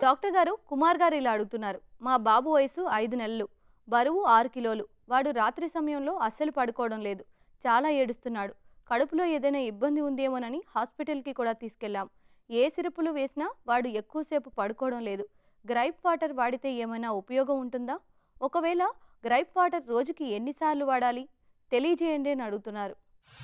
doctor గారు కుమార్ గారు ఇలా అడుగుతున్నారు మా బాబు వయసు ఐదు నెలలు బరువు ఆరు కిలోలు వాడు రాత్రి సమయంలో అస్సలు పడుకోవడం లేదు చాలా ఏడుస్తున్నాడు కడుపులో ఏదైనా ఇబ్బంది ఉందేమోనని హాస్పిటల్కి కూడా తీసుకెళ్ళాం ఏ సిరపులు వేసినా వాడు ఎక్కువసేపు పడుకోవడం లేదు గ్రైప్ వాటర్ వాడితే ఏమైనా ఉపయోగం ఉంటుందా ఒకవేళ గ్రైప్ వాటర్ రోజుకి ఎన్నిసార్లు వాడాలి తెలియజేయండి అని అడుగుతున్నారు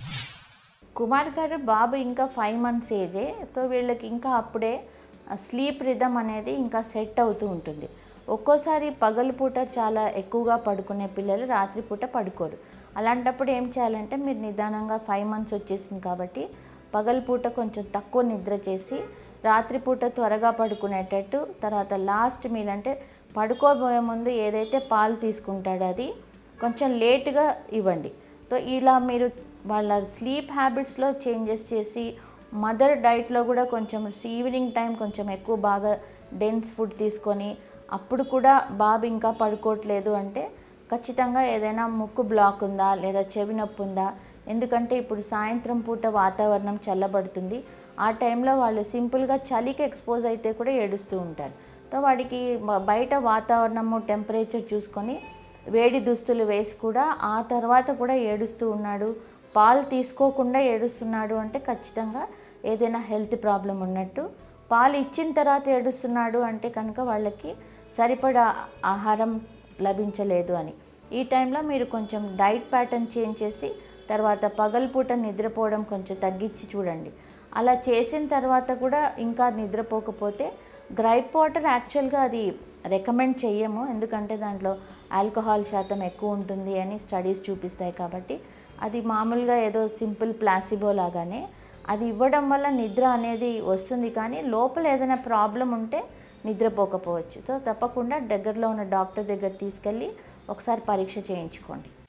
కుమార్ గారు బాబు ఇంకా ఫైవ్ మంత్స్ ఏజే సో వీళ్ళకి ఇంకా అప్పుడే స్లీప్ రిధమ్ అనేది ఇంకా సెట్ అవుతూ ఉంటుంది ఒక్కోసారి పగలుపూట చాలా ఎక్కువగా పడుకునే పిల్లలు రాత్రిపూట పడుకోరు అలాంటప్పుడు ఏం చేయాలంటే మీరు నిదానంగా ఫైవ్ మంత్స్ వచ్చేసింది కాబట్టి పగలుపూట కొంచెం తక్కువ నిద్ర చేసి రాత్రిపూట త్వరగా పడుకునేటట్టు తర్వాత లాస్ట్ మీల్ అంటే పడుకోబోయే ముందు ఏదైతే పాలు తీసుకుంటాడో అది కొంచెం లేట్గా ఇవ్వండి సో ఇలా మీరు వాళ్ళ స్లీప్ హ్యాబిట్స్లో చేంజెస్ చేసి మదర్ డైట్లో కూడా కొంచెం ఈవినింగ్ టైం కొంచెం ఎక్కువ బాగా డెన్స్ ఫుడ్ తీసుకొని అప్పుడు కూడా బాబు ఇంకా పడుకోవట్లేదు అంటే ఖచ్చితంగా ఏదైనా ముక్కు బ్లాక్ ఉందా లేదా చెవి నొప్పి ఉందా ఎందుకంటే ఇప్పుడు సాయంత్రం పూట వాతావరణం చల్లబడుతుంది ఆ టైంలో వాళ్ళు సింపుల్గా చలికి ఎక్స్పోజ్ అయితే కూడా ఏడుస్తూ ఉంటారు సో వాడికి బ- బయట వాతావరణము టెంపరేచర్ చూసుకొని వేడి దుస్తులు వేసి కూడా ఆ తర్వాత కూడా ఏడుస్తూ ఉన్నాడు పాలు తీసుకోకుండా ఏడుస్తున్నాడు అంటే ఖచ్చితంగా ఏదైనా హెల్త్ ప్రాబ్లం ఉన్నట్టు పాలు ఇచ్చిన తర్వాత ఏడుస్తున్నాడు అంటే కనుక వాళ్ళకి సరిపడా ఆహారం లభించలేదు అని ఈ టైంలో మీరు కొంచెం డైట్ ప్యాటర్న్ చేంజ్ చేసి తర్వాత పగలపూట నిద్రపోవడం కొంచెం తగ్గించి చూడండి అలా చేసిన తర్వాత కూడా ఇంకా నిద్రపోకపోతే గ్రైప్ వాటర్ యాక్చువల్గా అది రికమెండ్ చెయ్యము ఎందుకంటే దాంట్లో ఆల్కహాల్ శాతం ఎక్కువ ఉంటుంది అని స్టడీస్ చూపిస్తాయి కాబట్టి అది మామూలుగా ఏదో సింపుల్ ప్లాసిబో లాగానే అది ఇవ్వడం వల్ల నిద్ర అనేది వస్తుంది కానీ లోపల ఏదైనా ప్రాబ్లం ఉంటే నిద్రపోకపోవచ్చు సో తప్పకుండా దగ్గరలో ఉన్న డాక్టర్ దగ్గర తీసుకెళ్ళి ఒకసారి పరీక్ష చేయించుకోండి